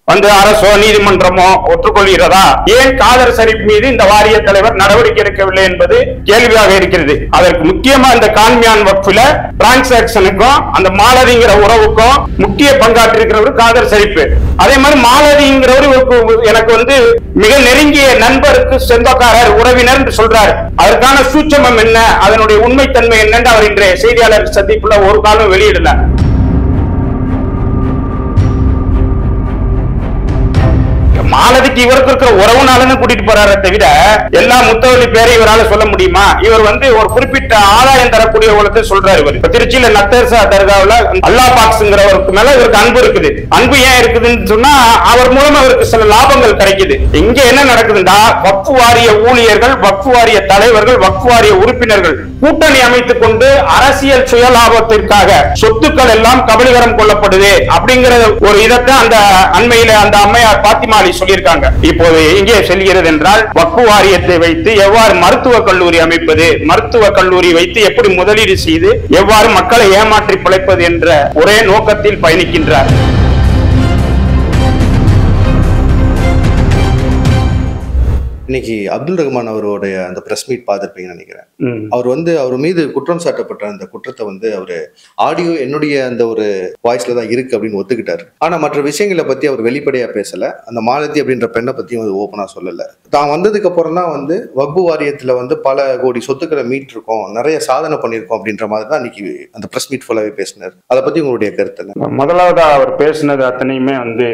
வந்து அரசோ நீதிமன்றமோ ஒற்றுக்கொள்கிறதா ஏன் காதர் ஷரீப் மீது இந்த வாரிய தலைவர் நடவடிக்கை எடுக்கவில்லை என்பது கேள்வியாக இருக்கிறது அதற்கு முக்கியமா இந்த கான்மியான் வக்ஃபில டிரான்சாக்சனுக்கும் அந்த மாலதிங்கிற உறவுக்கும் முக்கிய பங்காற்றிருக்கிறவர் காதர் ஷரீப் அதே மாதிரி மாலதிங்கிறவர் இவருக்கு எனக்கு வந்து மிக நெருங்கிய நண்பருக்கு சொந்தக்காரர் உறவினர் என்று சொல்றாரு அதற்கான சூட்சமம் என்ன அதனுடைய உண்மைத்தன்மை என்னன்னு அவர் இன்றைய செய்தியாளர் சந்திப்புல ஒரு காலம் வெளியிடல மாலதிக்கு இவருக்கு இருக்கிற உறவுனாலன்னு கூட்டிட்டு போறாரே தவிர எல்லா முத்தவள்ளி பேரை இவரால சொல்ல முடியுமா இவர் வந்து ஒரு குறிப்பிட்ட ஆதாயம் தரக்கூடிய உலகத்தை சொல்றாரு இவர் இப்ப திருச்சியில நத்தேசா தர்காவுல அல்லா பாக்ஸ்ங்கிறவருக்கு மேல இவருக்கு அன்பு இருக்குது அன்பு ஏன் இருக்குதுன்னு சொன்னா அவர் மூலமா இவருக்கு சில லாபங்கள் கிடைக்குது இங்க என்ன நடக்குதுன்னா வக்ஃபு வாரிய ஊழியர்கள் வக்ஃபு வாரிய தலைவர்கள் வக்ஃபு வாரிய உறுப்பினர்கள் கூட்டணி அமைத்துக் கொண்டு அரசியல் சுயலாபத்திற்காக சொத்துக்கள் எல்லாம் கபலீகரம் கொள்ளப்படுது அப்படிங்கிற ஒரு இதைத்தான் அந்த அண்மையில அந்த அம்மையார் பாத்திமா அலி சொல்லியிருக்காங்க இப்போது எங்கே செல்கிறது என்றால் வக்ஃபு வாரியத்தை வைத்து எவ்வாறு மருத்துவக் கல்லூரி அமைப்பது மருத்துவக் கல்லூரி வைத்து எப்படி முதலீடு செய்து எவ்வாறு மக்களை ஏமாற்றி பிழைப்பது என்ற ஒரே நோக்கத்தில் பயணிக்கின்றார் இன்னைக்கு அப்துல் ரஹ்மான் அவருடைய அந்த பிரஸ் மீட் பார்த்துருப்பீங்கன்னு நினைக்கிறேன் ம். அவர் வந்து அவர் மீது குற்றம் சாட்டப்பட்ட அந்த குற்றத்தை வந்து அவர் ஆடியோ என்னுடைய அந்த ஒரு வாய்ஸ்ல தான் இருக்கு அப்படின்னு ஒத்துக்கிட்டாரு ஆனா மற்ற விஷயங்களை பத்தி அவர் வெளிப்படையா பேசல அந்த மாலதி அப்படின்ற பெண்ணை பத்தியும் அது ஓப்பனா சொல்லல தான் வந்ததுக்கு அப்புறம் தான் வந்து வக்பு வாரியத்துல வந்து பல கோடி சொத்துக்களை மீட்டிருக்கோம் நிறைய சாதனை பண்ணியிருக்கோம் அப்படின்ற மாதிரி தான் இன்னைக்கு அந்த பிரஸ் மீட் ஃபுல்லாவே பேசினார் அதை பத்தி உங்களுடைய கருத்து என்ன முதலாவதா அவர் பேசினது அத்தனையுமே வந்து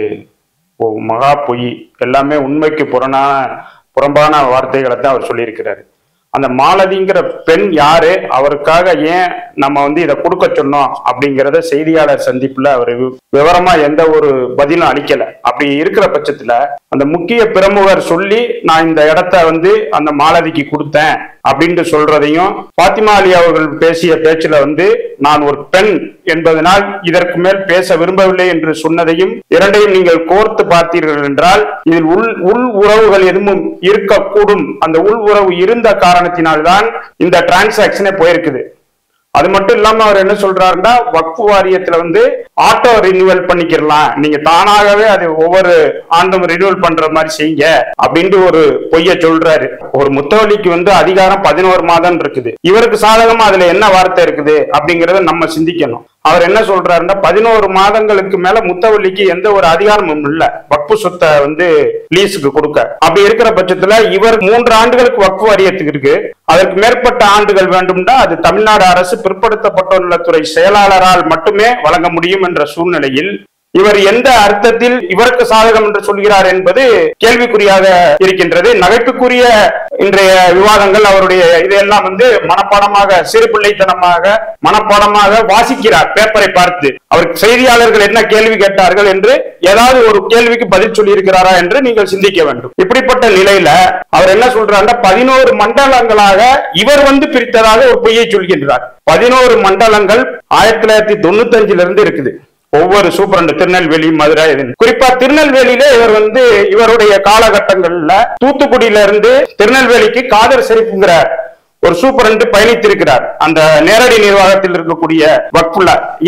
ஓ, மகா பொய் எல்லாமே உண்மைக்கு புறனான புறம்பான வார்த்தைகளை தான் அவர் சொல்லியிருக்கிறாரு அந்த மாலதிங்கிற பெண் யாரு அவருக்காக ஏன் நம்ம வந்து இதை கொடுக்க சொன்னோம் அப்படிங்கிறத செய்தியாளர் சந்திப்புல அவர் வி- விவரமா எந்த ஒரு பதிலும் அளிக்கல அப்படி இருக்கிற பட்சத்துல அந்த முக்கிய பிரமுகர் சொல்லி நான் இந்த இடத்த வந்து அந்த மாலதிக்கு கொடுத்தேன் அப்படின்ட்டு சொல்றதையும் பாத்திமா அலி அவர்கள் பேசிய பேச்சுல வந்து நான் ஒரு பெண் என்பதனால் இதற்கு மேல் பேச விரும்பவில்லை என்று சொன்னதையும் இரண்டையும் நீங்கள் கோர்த்து பார்த்தீர்கள் என்றால் இதில் உள் உள் உறவுகள் எதுவும் இருக்கக்கூடும் அந்த உள் உறவு இருந்த காரணத்தினால்தான் இந்த டிரான்சாக்சனே போயிருக்குது அது மட்டும் இல்லாம அவர் என்ன சொல்றாருன்னா வக்ஃபு வாரியத்துல வந்து ஆட்டோ ரினியூவல் பண்ணிக்கிறலாம் நீங்க தானாகவே அது ஒவ்வொரு ஆண்டும் ரினியூவல் பண்ற மாதிரி செய்யுங்க அப்படின்ட்டு ஒரு பொய்ய சொல்றாரு ஒரு முத்தவழிக்கு வந்து அதிகாரம் பதினோரு மாதம் இருக்குது இவருக்கு சாதகமா அதுல என்ன வார்த்தை இருக்குது அப்படிங்கறத நம்ம சிந்திக்கணும் அவர் என்ன சொல்றாருன்னா பதினோரு மாதங்களுக்கு மேல முத்தவள்ளிக்கு எந்த ஒரு அதிகாரமும் இல்ல வக்ஃபு சொத்தை வந்து லீஸுக்கு கொடுக்க அப்படி இருக்கிற பட்சத்துல இவர் மூன்று ஆண்டுகளுக்கு வக்ஃபு வாரியத்துக்கு இருக்கு அதற்கு மேற்பட்ட ஆண்டுகள் வேண்டும்னா அது தமிழ்நாடு அரசு பிற்படுத்தப்பட்டோர் நலத்துறை செயலாளரால் மட்டுமே வழங்க முடியும் என்ற சூழ்நிலையில் இவர் எந்த அர்த்தத்தில் இவருக்கு சாதகம் என்று சொல்கிறார் என்பது கேள்விக்குறியாக இருக்கின்றது நகைப்புக்குரிய இன்றைய விவாதங்கள் அவருடைய இதெல்லாம் வந்து மனப்பாடமாக சிறு பிள்ளைத்தனமாக மனப்பாடமாக வாசிக்கிறார் பேப்பரை பார்த்து அவர் செய்தியாளர்கள் என்ன கேள்வி கேட்டார்கள் என்று ஏதாவது ஒரு கேள்விக்கு பதில் சொல்லி இருக்கிறாரா என்று நீங்கள் சிந்திக்க வேண்டும் இப்படிப்பட்ட நிலையில அவர் என்ன சொல்றாருன்னா பதினோரு மண்டலங்களாக இவர் வந்து பிரித்ததாக ஒரு பொய்யை சொல்கின்றார் பதினோரு மண்டலங்கள் ஆயிரத்தி தொள்ளாயிரத்தி தொண்ணூத்தி அஞ்சுல இருந்து இருக்குது ஒவ்வொரு சூப்பரண்டு திருநெல்வேலி மதுரை இதுன்னு. குறிப்பா திருநெல்வேலியில இவர் வந்து இவருடைய காலகட்டங்கள்ல தூத்துக்குடியில இருந்து திருநெல்வேலிக்கு காதர் ஷெரீப்ங்கிற ஒரு சூப்பரண்டு பயணித்திருக்கிறார் அந்த நேரடி நிர்வாகத்தில் இருக்கக்கூடிய வக்ஃபுல்ல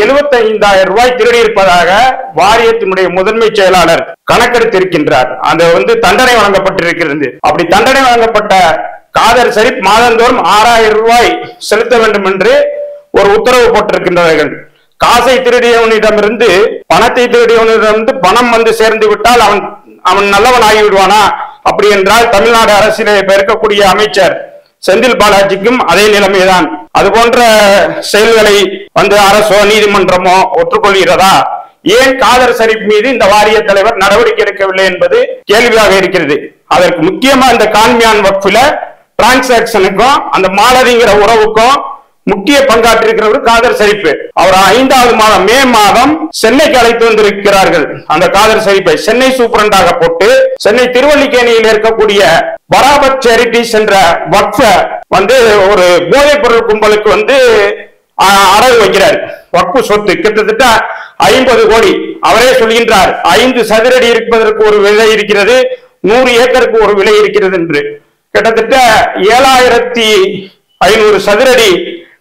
75000 ரூபாய் திருடி இருப்பதாக வாரியத்தினுடைய முதன்மை செயலாளர் கணக்கெடுத்திருக்கின்றார் அது வந்து தண்டனை வழங்கப்பட்டிருக்கிறது அப்படி தண்டனை வழங்கப்பட்ட காதர் ஷெரீப் மாதந்தோறும் ஆறாயிரம் ரூபாய் செலுத்த வேண்டும் என்று ஒரு உத்தரவு போட்டிருக்கின்றார்கள் காசை திருடியவனிடமிருந்து பணத்தை திருடியவனிடமிருந்து பணம் வந்து சேர்ந்து விட்டால் அவன் அவன் நல்லவன் ஆகி விடுவானா அப்படி என்றால் தமிழ்நாடு அரசியல இப்ப இருக்கக்கூடிய அமைச்சர் செந்தில் பாலாஜிக்கும் அதே நிலைமைதான் அது போன்ற செயல்களை வந்து அரசோ நீதிமன்றமோ ஒற்றுக்கொள்கிறதா ஏன் காதர் ஷரீப் மீது இந்த வாரிய தலைவர் நடவடிக்கை எடுக்கவில்லை என்பது கேள்வியாக இருக்கிறது அதற்கு முக்கியமா இந்த கான்மியான் வக்ஃபில டிரான்சாக்சனுக்கும் அந்த மாலதிங்கிற உறவுக்கும் முக்கிய பங்காற்றிருக்கிறவர் காதர் ஷரீப் அவர் ஐந்தாவது மாதம் மே மாதம் சென்னைக்கு அழைத்து வந்திருக்கிறார்கள் அந்த காதர் ஷரீப்பை சென்னை சூப்பரண்டாக போட்டு சென்னை திருவல்லிக்கேணியில் இருக்கக்கூடிய பராபத் சேரிட்டிஸ் என்ற வக்ஃப வந்து ஒரு போதைப் பொருள் கும்பலுக்கு வந்து ஆஹ், அடகு வைக்கிறார் வக்ஃபு சொத்து கிட்டத்தட்ட ஐம்பது கோடி அவரே சொல்கின்றார் ஐந்து சதுரடி இருப்பதற்கு ஒரு விலை இருக்கிறது நூறு ஏக்கருக்கு ஒரு விலை இருக்கிறது என்று கிட்டத்தட்ட ஏழாயிரத்தி ஐநூறு சதுரடி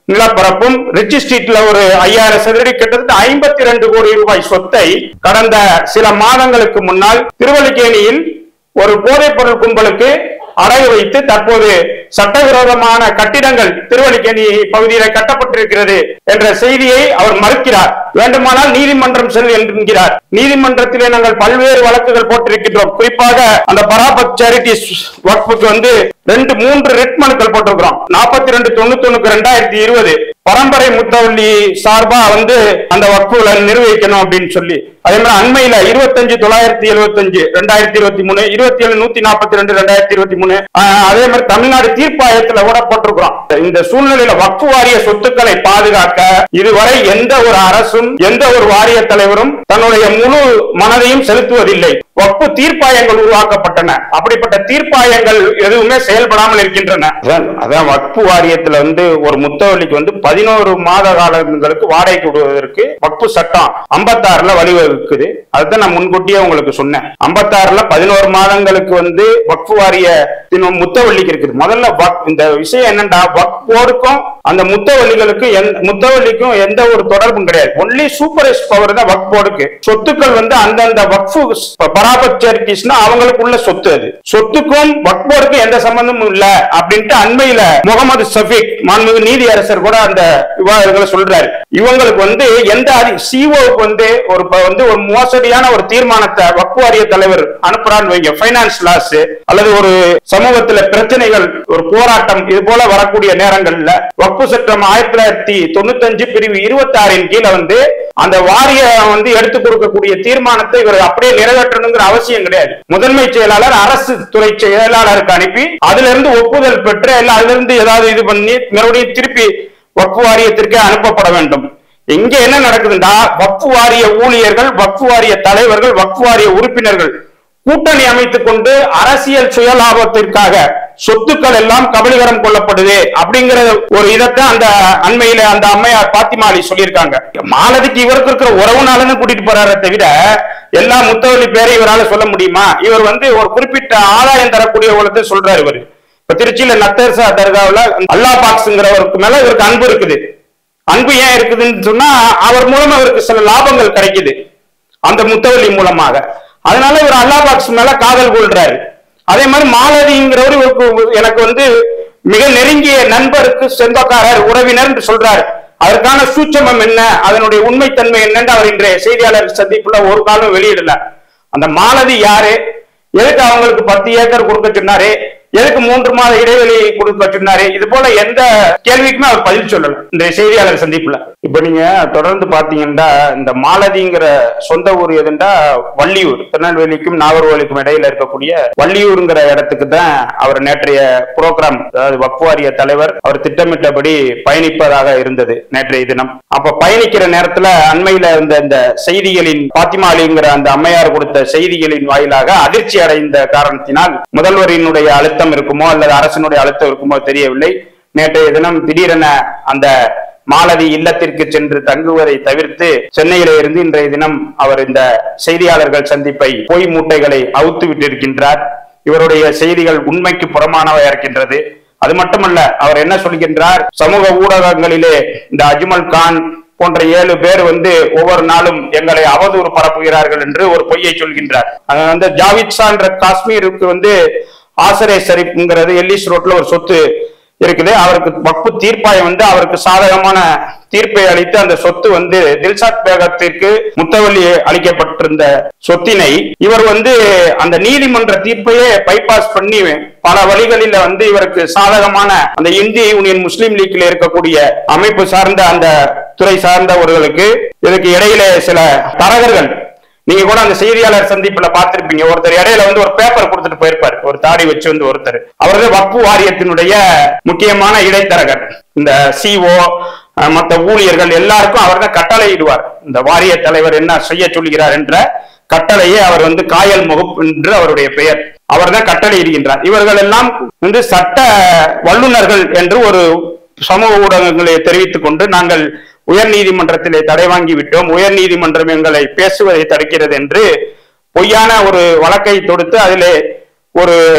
நிலப்பரப்பும் ரிச் ஸ்ட்ரீட்ல ஒரு ஐயாயிரம் சதுரடி கிட்டத்தட்ட ஐம்பத்தி ரெண்டு கோடி ரூபாய் சொத்தை கடந்த சில மாதங்களுக்கு முன்னால் திருவல்லிக்கேணியில் ஒரு போதைப் பொருள் கும்பலுக்கு அடகு வைத்து தற்போது சட்டவிரோதமான கட்டிடங்கள் திருவல்லிக்கேணி பகுதியில் கட்டப்பட்டிருக்கிறது என்ற செய்தியை அவர் மறுக்கிறார் வேண்டுமானால் நீதிமன்றம் செல் என்கிறார் நீதிமன்றத்திலே நாங்கள் பல்வேறு வழக்குகள் போட்டிருக்கின்றோம் குறிப்பாக அந்த பராபத் சேரிட்டிஸ் வக்ஃபுக்கு வந்து ரெண்டு மூன்று ரிட் மனுக்கள் போட்டிருக்கிறோம் நாற்பத்தி ரெண்டு தொண்ணூத்தி ஒண்ணுக்கு ரெண்டாயிரத்தி இருபது பரம்பரை முத்தவள்ளி சார்பா வந்து அந்த வக்குல நிர்வகிக்கணும் அப்படின்னு சொல்லி அதே மாதிரி அண்மையில இருபத்தஞ்சு தொள்ளாயிரத்தி எழுபத்தஞ்சு ரெண்டாயிரத்தி இருபத்தி மூணு இருபத்தி ஏழு நூத்தி நாற்பத்தி ரெண்டு ரெண்டாயிரத்தி இருபத்தி மூணு அதே மாதிரி தமிழ்நாடு தீர்ப்பாயத்துல கூட போட்டிருக்கிறோம் இந்த சூழ்நிலையில வக்ஃபு வாரிய சொத்துக்களை பாதுகாக்க இதுவரை எந்த ஒரு அரசும் எந்த ஒரு வாரிய தலைவரும் தன்னுடைய முழு மனதையும் செலுத்துவதில்லை வக்ஃபு தீர்ப்பாயங்கள் உருவாக்கப்பட்டன அப்படிப்பட்ட தீர்ப்பாயங்கள் எதுவுமே செயல்படாமல் இருக்கின்றன அதான் அதான் வக்ஃபு வாரியத்துல வந்து ஒரு முத்தவள்ளிக்கு வந்து பதினோரு மாத காலங்களுக்கு வாடகைக்கு விடுவதற்கு வக்ஃபு சட்டம் ஐம்பத்தாறுல வழிவகுக்குது அதுதான் நான் முன்கூட்டியே உங்களுக்கு சொன்னேன் ஐம்பத்தாறுல பதினோரு மாதங்களுக்கு வந்து வக்ஃபு வாரிய முத்தவள்ளிக்கு இருக்குது முதல்ல வக்- இந்த விஷயம் என்னண்டா வக்ஃபோருக்கும் அந்த முத்தவள்ளிகளுக்கு எந்த முத்தவள்ளிக்கும் எந்த ஒரு தொடர்பும் கிடையாது ஒன்லி சூப்பரைஸ் பவர் தான் வக்ஃப் போர்டுக்கு சொத்துக்கள் வந்து அந்தந்த வக்ஃபு பராபத் சேரிட்டிஸ்னா அவங்களுக்குள்ள சொத்து அது சொத்துக்கும் வக்ஃப் போர்டுக்கும் எந்த சம்பந்தமும் இல்ல அப்படின்ட்டு அண்மையில முகமது சஃபீக் மாண்புமிகு நீதி அரசர் கூட அந்த விவாதங்களை சொல்றாரு இவங்களுக்கு வந்து எந்த சிஓக்கு வந்து ஒரு ப- வந்து ஒரு மோசடியான ஒரு தீர்மானத்தை வக்ஃப் வாரிய தலைவர் அனுப்புறான்னு வைங்க ஃபைனான்ஸ் லாஸ் அல்லது ஒரு சமூகத்துல பிரச்சனைகள் ஒரு போராட்டம் இது போல வரக்கூடிய நேரங்கள்ல வக்ஃபு சட்டம் ஆயிரத்தி தொள்ளாயிரத்தி தொண்ணூத்தி அஞ்சு பிரிவு இருபத்தி ஆறின் கீழே வந்து அந்த வாரிய வந்து எடுத்து கொடுக்கக்கூடிய தீர்மானத்தை இவர் அப்படியே நிறைவேற்றணுங்கிற அவசியம் கிடையாது முதன்மை செயலாளர் அரசு துறை செயலாளருக்கு அனுப்பி அதுல இருந்து ஒப்புதல் பெற்று இல்ல அதுல இருந்து ஏதாவது இது பண்ணி மறுபடியும் திருப்பி வக்ஃபு வாரியத்திற்கே அனுப்பப்பட வேண்டும் இங்க என்ன நடக்குதுன்னா வக்ஃபு வாரிய ஊழியர்கள் வக்ஃபு வாரிய தலைவர்கள் வக்ஃபு வாரிய உறுப்பினர்கள் கூட்டணி அமைத்துக் கொண்டு அரசியல் சுயலாபத்திற்காக சொத்துக்கள் எல்லாம் கபலீகரம் கொள்ளப்படுது அப்படிங்கிற ஒரு இதைத்தான் அந்த அண்மையில அந்த அம்மையார் பாத்திமாலி சொல்லியிருக்காங்க மாலதிக்கு இவருக்கு இருக்கிற உறவுனாலன்னு கூட்டிட்டு போறாரே தவிர எல்லா முத்தவள்ளி பேரை இவரால சொல்ல முடியுமா இவர் வந்து ஒரு குறிப்பிட்ட ஆதாயம் தரக்கூடியவங்களுக்கு சொல்றாரு இவர் இப்ப திருச்சியில நத்தர்சா தர்காவுல அல்லா பாக்ஸ்ங்கிறவருக்கு மேல இவருக்கு அன்பு இருக்குது அன்பு ஏன் இருக்குதுன்னு சொன்னா அவர் மூலமா இவருக்கு சில லாபங்கள் கிடைக்குது அந்த முத்தவள்ளி மூலமாக அதனால இவர் அல்லா பாக்ஸ் மேல காதல் கொள்றாரு அதே மாதிரி மாலதிங்கிறவர் இவருக்கு எனக்கு வந்து மிக நெருங்கிய நண்பருக்கு சொந்தக்காரர் உறவினர் என்று சொல்றாரு அதற்கான சூட்சமம் என்ன அதனுடைய உண்மைத்தன்மை என்னன்னு அவர் இன்றைய செய்தியாளர் சந்திப்புல ஒரு காலம் வெளியிடல அந்த மாலதி யாரு எதுக்கு அவங்களுக்கு பத்து ஏக்கர் கொடுக்க சொன்னாரு எதுக்கு மூன்று மாத இடைவெளி கொடுக்க சொன்னாரு இது போல எந்த கேள்விக்குமே அவர் பதில் சொல்லல இந்த செய்தியாளர் சந்திப்புல இப்ப நீங்க தொடர்ந்து பாத்தீங்கன்னா இந்த மாலதிங்கிற சொந்த ஊர் எதுண்டா வள்ளியூர் திருநெல்வேலிக்கும் நாகர்கோவிலுக்கும் இடையில இருக்கக்கூடிய வள்ளியூருங்கிற இடத்துக்கு தான் அவர் நேற்றைய புரோகிராம் அதாவது வக்வாரிய தலைவர் அவர் திட்டமிட்டபடி பயணிப்பதாக இருந்தது நேற்றைய தினம் அப்ப பயணிக்கிற நேரத்துல அண்மையில இருந்த இந்த செய்திகளின் பாத்திமாலிங்கிற அந்த அம்மையார் கொடுத்த செய்திகளின் வாயிலாக அதிர்ச்சி அடைந்த காரணத்தினால் முதல்வரினுடைய அழுத்தம் இருக்குமோ அல்லது அரசினுடைய அழுத்தம் இருக்குமோ தெரியவில்லை நேற்றைய தினம் திடீரென அந்த மாலதி இல்லத்திற்கு சென்று தங்குவதை தவிர்த்து சென்னையில இருந்து இன்றைய தினம் அவர் இந்த செய்தியாளர்கள் சந்திப்பை பொய் மூட்டைகளை அவுத்து விட்டிருக்கின்றார் இவருடைய செய்திகள் உண்மைக்கு புறமானவையா இருக்கின்றது அது மட்டுமல்ல அவர் என்ன சொல்கின்றார் சமூக ஊடகங்களிலே இந்த அஜ்மல் கான் போன்ற ஏழு பேர் வந்து ஒவ்வொரு நாளும் எங்களை அவதூறு பரப்புகிறார்கள் என்று ஒரு பொய்யை சொல்கின்றார் அஹ் அந்த ஜாவித் ஷான்ற காஷ்மீருக்கு வந்து ஆசரே ஷரீப்ங்கிறது எல்லிஸ் ரோட்ல ஒரு சொத்து இருக்குது அவருக்கு வக்பு தீர்ப்பாயம் வந்து அவருக்கு சாதகமான தீர்ப்பை அளித்து அந்த சொத்து வந்து தில்சாத் பேகத்திற்கு முத்தவள்ளி அளிக்கப்பட்டிருந்த சொத்தினை இவர் வந்து அந்த நீதிமன்ற தீர்ப்பையே பைபாஸ் பண்ணி பல வழிகளில வந்து இவருக்கு சாதகமான அந்த இந்திய யூனியன் முஸ்லீம் லீக்ல இருக்கக்கூடிய அமைப்பு சார்ந்த அந்த துறை சார்ந்தவர்களுக்கு இதுக்கு இடையில சில தரகர்கள் நீங்க கூட அந்த செய்தியாளர் சந்திப்புல பார்த்திருப்பீங்க ஒருத்தர் இடையில வந்து ஒரு பேப்பர் கொடுத்துட்டு போயிருப்பாரு ஒரு தாடி வச்சு வந்து ஒருத்தர் அவரது வக்பு வாரியத்தினுடைய முக்கியமான இடைத்தரகர் இந்த சிஓ மற்ற ஊழியர்கள் எல்லாருக்கும் அவர் தான் கட்டளையிடுவார் இந்த வாரிய தலைவர் என்ன செய்ய சொல்கிறார் என்ற கட்டளையே அவர் வந்து காயல் முகப் என்று அவருடைய பெயர் அவர் தான் கட்டளையிடுகின்றார் இவர்கள் எல்லாம் வந்து சட்ட வல்லுநர்கள் என்று ஒரு சமூக ஊடகங்களை தெரிவித்துக் கொண்டு நாங்கள் உயர் நீதிமன்றத்திலே தடை வாங்கி விட்டோம் உயர் நீதிமன்றம் எங்களை பேசுவதை தடுக்கிறது என்று பொய்யான ஒரு வழக்கை தொடுத்து அதிலே ஒரு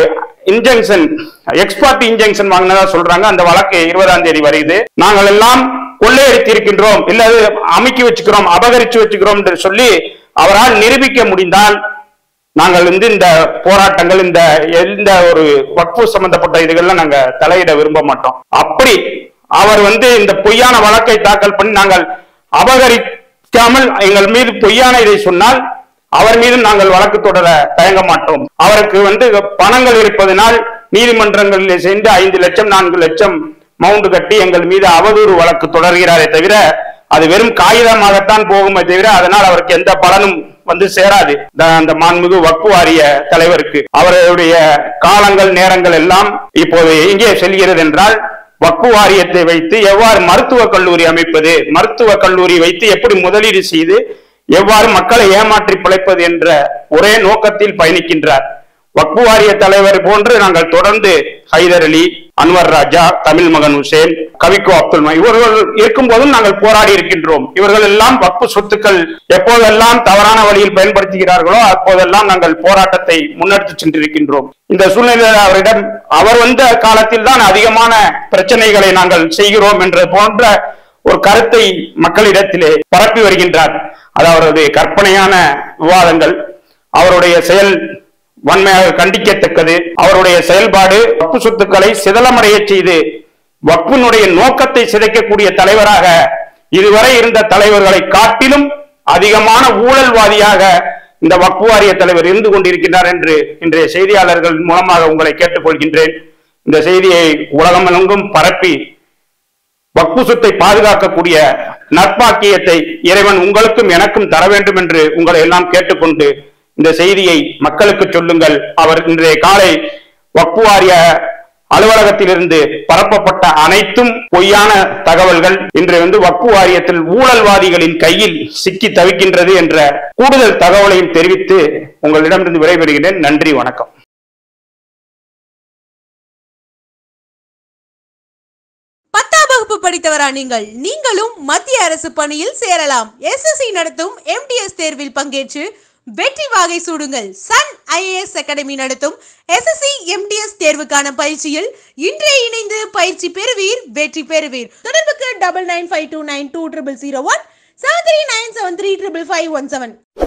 இன்ஜெக்ஷன் எக்ஸ்பர்ட் இன்ஜெக்ஷன் வாங்கினதா சொல்றாங்க அந்த வழக்கு இருபதாம் தேதி வருது நாங்கள் எல்லாம் கொள்ளையடித்து இருக்கின்றோம் இல்ல அது அமைக்கி வச்சுக்கிறோம் அபகரிச்சு வச்சுக்கிறோம் என்று சொல்லி அவரால் நிரூபிக்க முடிந்தால் நாங்கள் வந்து இந்த போராட்டங்கள் இந்த எந்த ஒரு வக்ஃபு சம்பந்தப்பட்ட இதுகள்லாம் நாங்க தலையிட விரும்ப மாட்டோம் அப்படி அவர் வந்து இந்த பொய்யான வழக்கை தாக்கல் பண்ணி நாங்கள் அபகரிக்காமல் எங்கள் மீது பொய்யான இதை சொன்னால் அவர் மீது நாங்கள் வழக்கு தொடர தயங்க மாட்டோம் அவருக்கு வந்து பணங்கள் இருப்பதனால் நீதிமன்றங்களில் சென்று ஐந்து லட்சம் நான்கு லட்சம் மவுண்ட் கட்டி எங்கள் மீது அவதூறு வழக்கு தொடர்கிறாரே தவிர அது வெறும் காகிதமாகத்தான் போகுமே தவிர அதனால் அவருக்கு எந்த பலனும் வந்து சேராது த- அந்த மாண்புமிகு வக்ஃபு வாரிய தலைவருக்கு அவருடைய காலங்கள் நேரங்கள் எல்லாம் இப்போது எங்கே செல்கிறது என்றால் வக்ஃபு வாரியத்தை வைத்து எவ்வாறு மருத்துவக் கல்லூரி அமைப்பது மருத்துவக் கல்லூரி வைத்து எப்படி முதலீடு செய்து எவ்வாறு மக்களை ஏமாற்றி பிழைப்பது என்ற ஒரே நோக்கத்தில் பயணிக்கின்றார் வக்பு வாரிய தலைவர் போன்று நாங்கள் தொடர்ந்து ஹைதர் அலி அன்வர் ராஜா தமிழ் மகன் ஹுசேன் கவிக்கோ அப்துல் ம- இவர்கள் இருக்கும் போதும் நாங்கள் போராடி இருக்கின்றோம் இவர்கள் எல்லாம் வக்பு சொத்துக்கள் எப்போதெல்லாம் தவறான வழியில் பயன்படுத்துகிறார்களோ அப்போதெல்லாம் நாங்கள் போராட்டத்தை முன்னெடுத்து சென்றிருக்கின்றோம் இந்த சூழ்நிலையில் அவரிடம் அவர் வந்த காலத்தில் தான் அதிகமான பிரச்சனைகளை நாங்கள் செய்கிறோம் என்ற போன்ற ஒரு கருத்தை மக்களிடத்திலே பரப்பி வருகின்றார் அது அவரது கற்பனையான விவாதங்கள் அவருடைய செயல் வன்மையாக கண்டிக்கத்தக்கது அவருடைய செயல்பாடு வக்பு சொத்துக்களை சிதலமடைய செய்து வக்பினுடைய நோக்கத்தை சிதைக்கக்கூடிய தலைவராக இதுவரை இருந்த தலைவர்களை காட்டிலும் அதிகமான ஊழல்வாதியாக இந்த வக்பு வாரிய தலைவர் இருந்து கொண்டிருக்கிறார் என்று இன்றைய செய்தியாளர்கள் மூலமாக உங்களை கேட்டுக்கொள்கின்றேன் இந்த செய்தியை உலகமெங்கும் பரப்பி வக்பு சொத்தை பாதுகாக்கக்கூடிய நற்பாக்கியத்தை இறைவன் உங்களுக்கும் எனக்கும் தர வேண்டும் என்று உங்களை எல்லாம் கேட்டுக்கொண்டு இந்த செய்தியை மக்களுக்கு சொல்லுங்கள் அவர் இன்றைய காலை வக்பு வாரிய அலுவலகத்திலிருந்து பரப்பப்பட்ட அனைத்தும் பொய்யான தகவல்கள் இன்று வந்து வக்பு வாரியத்தில் ஊழல்வாதிகளின் கையில் சிக்கி தவிக்கின்றது என்ற கூடுதல் தகவலையும் தெரிவித்து உங்களிடமிருந்து விடைபெறுகிறேன் நன்றி வணக்கம் பத்தாம் வகுப்பு படித்தவரா நீங்கள் நீங்களும் மத்திய அரசு பணியில் சேரலாம் எஸ்எஸ்சி நடத்தும் எம்டிஎஸ் தேர்வில் பங்கேற்று வெற்றி வாகை சூடுங்கள் சன் ஐஏஎஸ் அகாடமி நடத்தும் எஸ்எஸ்சி எம்டிஎஸ் தேர்வுக்கான பயிற்சியில் இன்றே இணைந்து பயிற்சி பெறுவீர் வெற்றி பெறுவீர் தொடர்புக்கு double nine five two nine two triple zero one seven three nine seven three triple five one seven